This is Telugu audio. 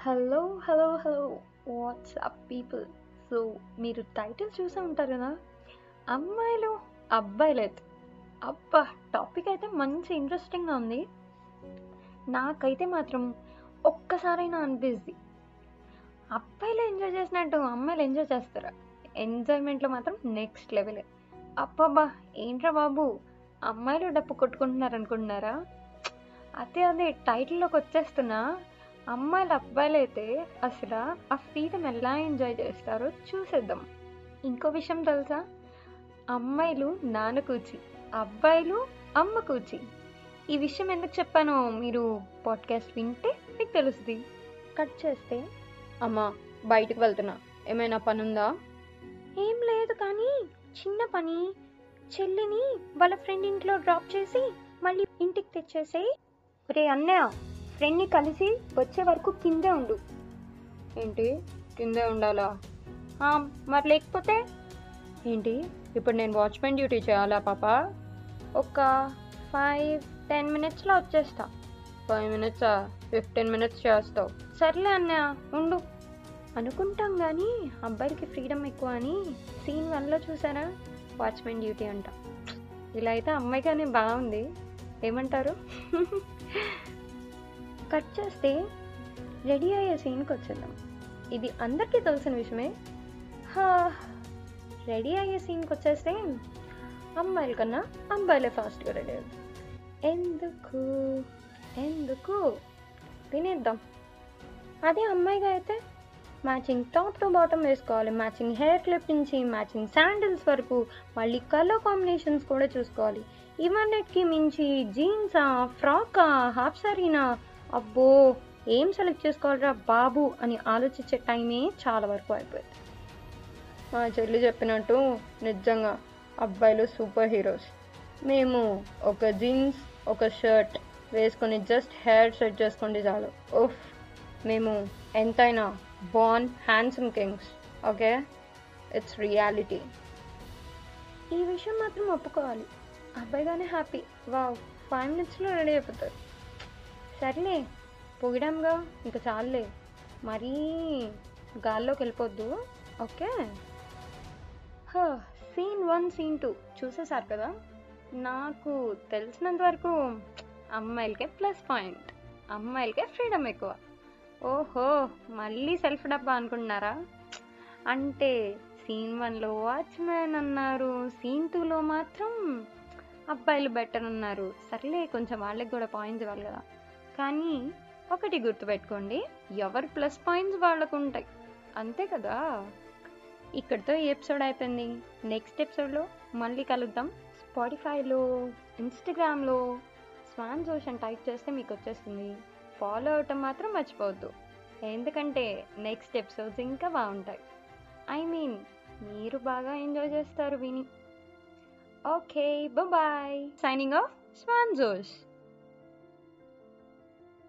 hello hello hello what's up people so మీరు టైటిల్ చూసే ఉంటారు కదా అమ్మాయిలు అబ్బాయిలైతే అబ్బా టాపిక్ అయితే మంచి ఇంట్రెస్టింగ్గా ఉంది నాకైతే మాత్రం ఒక్కసారైనా అనిపిస్తుంది అబ్బాయిలు ఎంజాయ్ చేసినట్టు అమ్మాయిలు ఎంజాయ్ చేస్తారా ఎంజాయ్మెంట్లో మాత్రం నెక్స్ట్ లెవెలే అబ్బబ్బా ఏంట్రా బాబు అమ్మాయిలు డప్పు కొట్టుకుంటున్నారు అనుకుంటున్నారా అదే అదే టైటిల్లోకి వచ్చేస్తున్నా అమ్మాయిలు అబ్బాయిలు అయితే అసలు ఆ ఫ్రీడమ్ ఎలా ఎంజాయ్ చేస్తారో చూసేద్దాం ఇంకో విషయం తెలుసా అమ్మాయిలు నాన్న కూచి అబ్బాయిలు అమ్మ కూచి ఈ విషయం ఎందుకు చెప్పానో మీరు పాడ్కాస్ట్ వింటే మీకు తెలుస్తుంది కట్ చేస్తే అమ్మా బయటకు వెళ్తున్నా ఏమైనా పని ఉందా ఏం లేదు కానీ చిన్న పని చెల్లిని వాళ్ళ ఫ్రెండ్ ఇంట్లో డ్రాప్ చేసి మళ్ళీ ఇంటికి తెచ్చేసి రే అన్నయ్య ఫ్రెండ్ని కలిసి వచ్చే వరకు కిందే ఉండు ఏంటి కిందే ఉండాలా ఆ, మరి లేకపోతే ఏంటి ఇప్పుడు నేను వాచ్మెన్ డ్యూటీ చేయాలా పాప ఒక ఫైవ్ టెన్ మినిట్స్లో వచ్చేస్తా ఫైవ్ మినిట్సా ఫిఫ్టీన్ మినిట్స్ చేస్తావు సర్లే అన్నయ్య ఉండు అనుకుంటాం కానీ అబ్బాయిలకి ఫ్రీడమ్ ఎక్కువ అని సీన్ వన్లో చూసారా వాచ్మెన్ డ్యూటీ అంట ఇలా అయితే అమ్మాయిగానే బాగుంది ఏమంటారు కట్ చేస్తే రెడీ అయ్యే సీన్కి వచ్చేద్దాం ఇది అందరికీ తెలిసిన విషయమే హా, రెడీ అయ్యే సీన్కి వచ్చేస్తే అమ్మాయిల కన్నా అబ్బాయిలే ఫాస్ట్గా రెడీ అవుతారు ఎందుకు ఎందుకు తినేద్దాం అదే అమ్మాయిగా అయితే మ్యాచింగ్ టాప్ టు బాటమ్ వేసుకోవాలి మ్యాచింగ్ హెయిర్ క్లిప్ నుంచి మ్యాచింగ్ శాండిల్స్ వరకు మళ్ళీ కలర్ కాంబినేషన్స్ కూడా చూసుకోవాలి ఇవన్నిటికి మించి జీన్సా ఫ్రాకా హాఫ్ సారీనా అబ్బో ఏం సెలెక్ట్ చేసుకోవాలరా బాబు అని ఆలోచించే టైమే చాలా వరకు అయిపోయింది మా చెల్లి చెప్పినట్టు నిజంగా అబ్బాయిలు సూపర్ హీరోస్ మేము ఒక జీన్స్ ఒక షర్ట్ వేసుకొని జస్ట్ హెయిర్ సెట్ చేసుకోండి చాలు ఓఫ్ మేము ఎంతైనా born handsome kings okay it's reality ఈ విషయం మాత్రం ఒప్పుకోవాలి అబ్బాయిగానే హ్యాపీ వావ్ ఫైవ్ మినిట్స్లో రెడీ అయిపోతారు సర్లే పొగిడాంగా ఇంకా చాలులే మరీ గాల్లోకి వెళ్ళిపోద్దు okay scene one scene two చూసేసారు కదా నాకు తెలిసినంత వరకు అమ్మాయిలకే ప్లస్ పాయింట్ అమ్మాయిలకే ఫ్రీడమ్ ఎక్కువ ఓహో మళ్ళీ సెల్ఫ్ డబ్బా అనుకుంటున్నారా అంటే సీన్ వన్లో వాచ్మ్యాన్ అన్నారు సీన్ టూలో మాత్రం అబ్బాయిలు బెటర్ అన్నారు సర్లే కొంచెం వాళ్ళకి కూడా పాయింట్స్ ఇవ్వాలి కదా కానీ ఒకటి గుర్తుపెట్టుకోండి ఎవరి ప్లస్ పాయింట్స్ వాళ్ళకు ఉంటాయి అంతే కదా ఇక్కడితో ఈ ఎపిసోడ్ అయిపోయింది నెక్స్ట్ ఎపిసోడ్లో మళ్ళీ కలుద్దాం స్పాటిఫైలో ఇన్స్టాగ్రామ్లో స్వాన్ జోషన్ టైప్ చేస్తే మీకు వచ్చేస్తుంది ఫాలో అవటం మాత్రం మర్చిపోవద్దు ఎందుకంటే నెక్స్ట్ ఎపిసోడ్స్ ఇంకా బాగుంటాయి ఐ మీన్ మీరు బాగా ఎంజాయ్ చేస్తారు విని okay bye signing off Swan జోష్